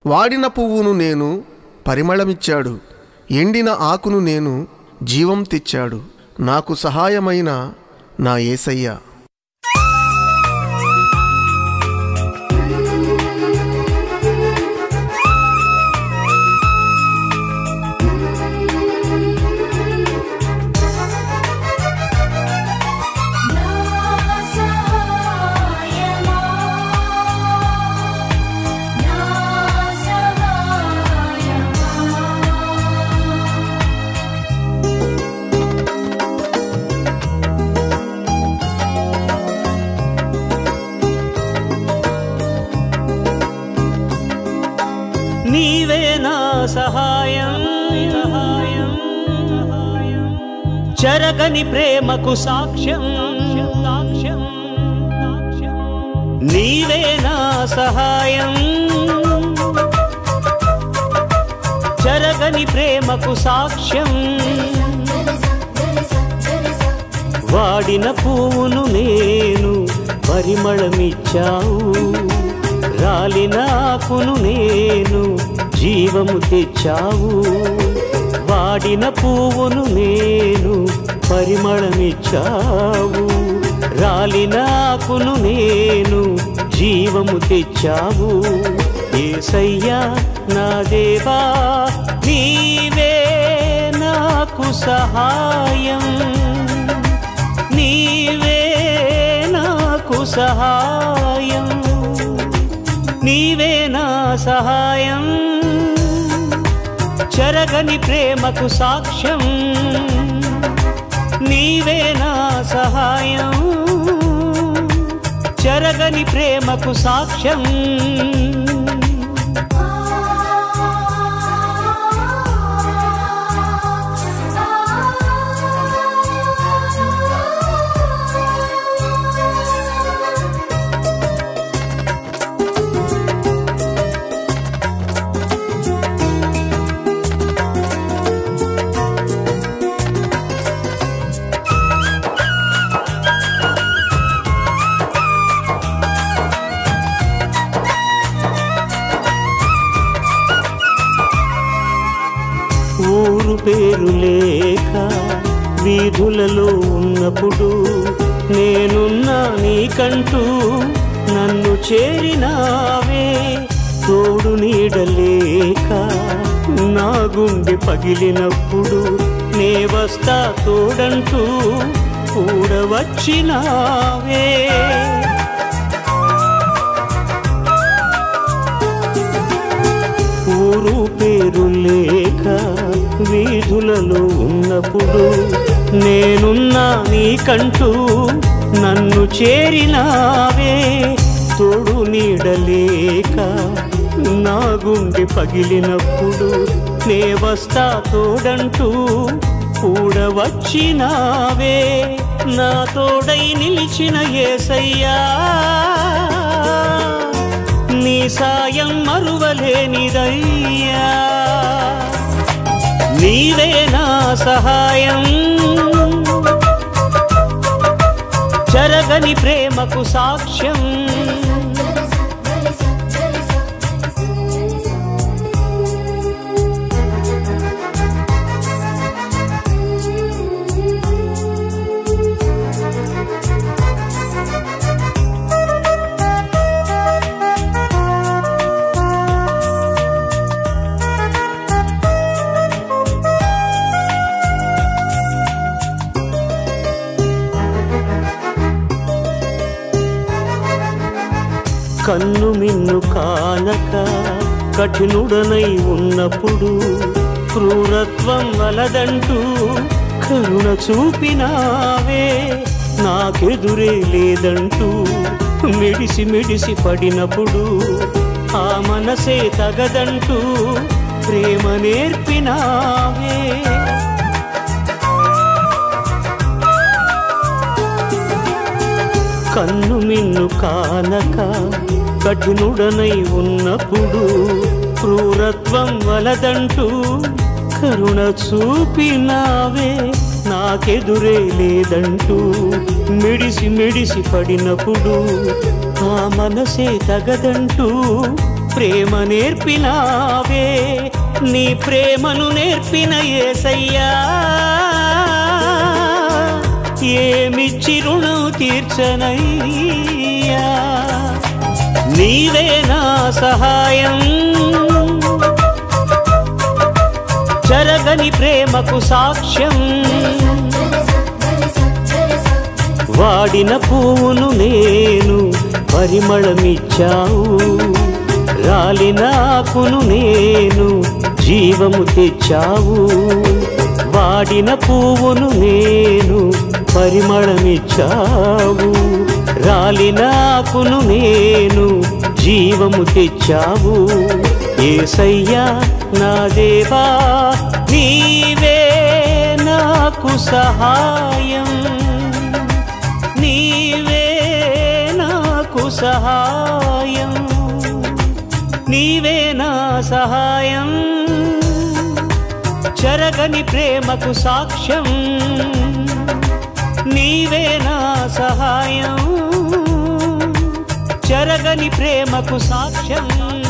వాడిన పువ్వును నేను పరిమళమిచ్చాడు ఎండిన ఆకును నేను జీవం తెచ్చాడు నాకు సహాయమైన నా ఏసయ్య నా సహాయమా నా సహాయమా నీవే నా సహాయం సహాయం చెరగని ప్రేమకు సాక్ష్యం సాక్ష్యం నీవే నా సహాయం చెరగని ప్రేమకు సాక్ష్యం వాడిన పువ్వును నేను పరిమళమిచ్చావు రాలిన ఆకును నేను జీవము తెచ్చావు వాడిన పువ్వును నేను పరిమళమిచ్చావు రాలిన ఆకును నేను జీవము తెచ్చావు ఏసయ్యా నా దేవా నీవే నాకు సహాయం నీవే నాకు సహాయం నీవే నా సహాయం చెరగని ప్రేమకు సాక్ష్యం నీవే నా సహాయం చెరగని ప్రేమకు సాక్ష్యం ఊరు పేరు లేక వీధులలో ఉన్నప్పుడు నేనున్నా నీకంటూ నన్ను చేరినావే తోడు నీడలేక నా గుండె పగిలినప్పుడు నే వస్తా తోడంటూ కూడవచ్చినావే ఊరు పేరు లేక వీధులలో ఉన్నప్పుడు నేనున్నా నీకంటూ నన్ను చేరినావే తోడు నీడలేక నా గుండె పగిలినప్పుడు నే వస్తా తోడంటూ కూడా వచ్చినావే నా తోడై నిలిచిన ఏసయ్యా నీ సాయం మరువలేనిదయ్యా నీవే నా సహాయం చెరగని ప్రేమకు సాక్ష్యం కన్ను మిన్ను కానక కఠినుడనై ఉన్నప్పుడు క్రూరత్వం వలదంటూ కరుణ చూపినావే నాకెదురే లేదంటూ మిడిసి మిడిసి పడినప్పుడు ఆ మనసే తగదంటూ ప్రేమ నేర్పినావే కన్ను మిన్ను కానక కఠినుడనై ఉన్నప్పుడు క్రూరత్వం వలదంటూ కరుణ చూపినావే నాకెదురే లేదంటూ మిడిసి మిడిసి పడినప్పుడు ఆ మనసే తగదంటూ ప్రేమ నేర్పినావే నీ ప్రేమను నేర్పిన ఏసయ్యా ఏమిచ్చి రుణం తీర్చనయ్యా నీవే నా సహాయం జరగని ప్రేమకు సాక్ష్యం వాడిన పువ్వును నేను పరిమళమిచ్చావు రాలిన ఆకును నేను జీవము తెచ్చావు వాడిన పువ్వును నేను పరిమళమిచ్చావు రాలిన ఆకును నేను జీవము తెచ్చావు ఏసయ్యా నా దేవా నీవే నాకు సహాయం నీవే నాకు సహాయం నీవే నా సహాయం చెరగని ప్రేమకు సాక్ష్యం నీవే నా సహాయం చెరగని ప్రేమకు సాక్ష్యం